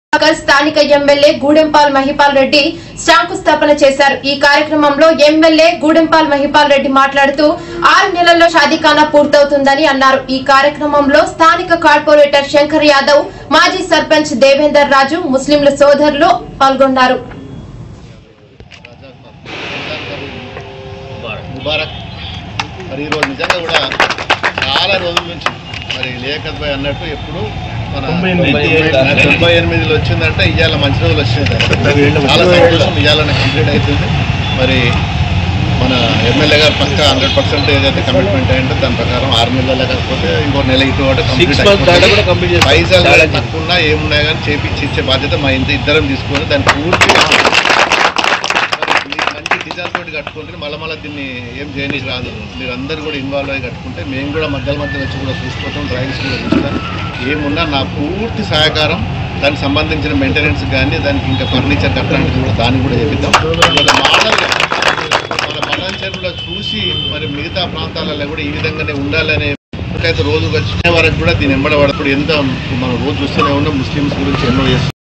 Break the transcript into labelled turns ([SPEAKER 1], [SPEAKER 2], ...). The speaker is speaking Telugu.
[SPEAKER 1] సుధాకర్ స్థానిక ఎమ్మెల్యే గూడెంపాల్ మహిపాల్ రెడ్డి శంకుస్థాపన చేశారు ఈ కార్యక్రమంలో ఎమ్మెల్యే గూడెంపాల్ మహిపాల్ రెడ్డి మాట్లాడుతూ ఆరు నెలల్లో షాదీఖానా పూర్తవుతుందని అన్నారు ఈ కార్యక్రమంలో స్థానిక కార్పొరేటర్ శంకర్ యాదవ్ మాజీ సర్పంచ్ దేవేందర్ రాజు ముస్లింల సోదరులు పాల్గొన్నారు
[SPEAKER 2] ముబారక్ మరి ఈరోజు నిజంగా కూడా చాలా రోజుల నుంచి మరి లేఖత్ భాయ్ అన్నట్టు ఎప్పుడు మన
[SPEAKER 3] తొంభై ఎనిమిది.
[SPEAKER 2] తొంభై ఎనిమిదిలో వచ్చిందంటే ఇవాళ మంచి రోజులు వచ్చింది చాలా సంతోషం ఇవాళ కంప్లీట్ అవుతుంది మరి మన ఎమ్మెల్యే గారు పక్క హండ్రెడ్ పర్సెంట్ ఏదైతే కమిట్మెంట్ అయిందో దాని ప్రకారం ఆరు నెలల కాకపోతే ఇంకో నెల ఇటు ఒకటి
[SPEAKER 3] Six months దాకా కూడా complete చేస్తాం.
[SPEAKER 2] పైసలు
[SPEAKER 3] చాలా
[SPEAKER 2] తక్కువ ఉన్నా ఏమున్నా కానీ చేపించి ఇచ్చే బాధ్యత మా ఇంత ఇద్దరం తీసుకొని దాన్ని పూర్తిగా మీకు మంచి డిజైన్ తోటి కట్టుకుంటే మళ్ళీ మళ్ళీ దీన్ని ఏం చేయనీకి రాదు మీరు అందరు కూడా ఇన్వాల్వ్ అయ్యి కట్టుకుంటే మేము కూడా మధ్యలో మధ్యలో వచ్చి కూడా చూసుకోవటం డ్రైవింగ్స్ కూడా చూస్తాం ఏమున్నా నా పూర్తి సహకారం దానికి సంబంధించిన మెయింటెనెన్స్ కానీ దానికి ఇంకా ఫర్నిచర్ కట్టడానికి కూడా దాన్ని కూడా చేపిద్దాం ఇవాళ మోడల్గా మన మనంచెరువులో చూసి మరి మిగతా ప్రాంతాలలో కూడా ఈ విధంగానే ఉండాలనే అయితే రోజు వచ్చిన వరకు కూడా దీని ఎంబడబడప్పుడు ఎంత మనం రోజు చూస్తూనే ఉన్నాం ముస్లిమ్స్ గురించి ఎన్నో చేస్తున్నాం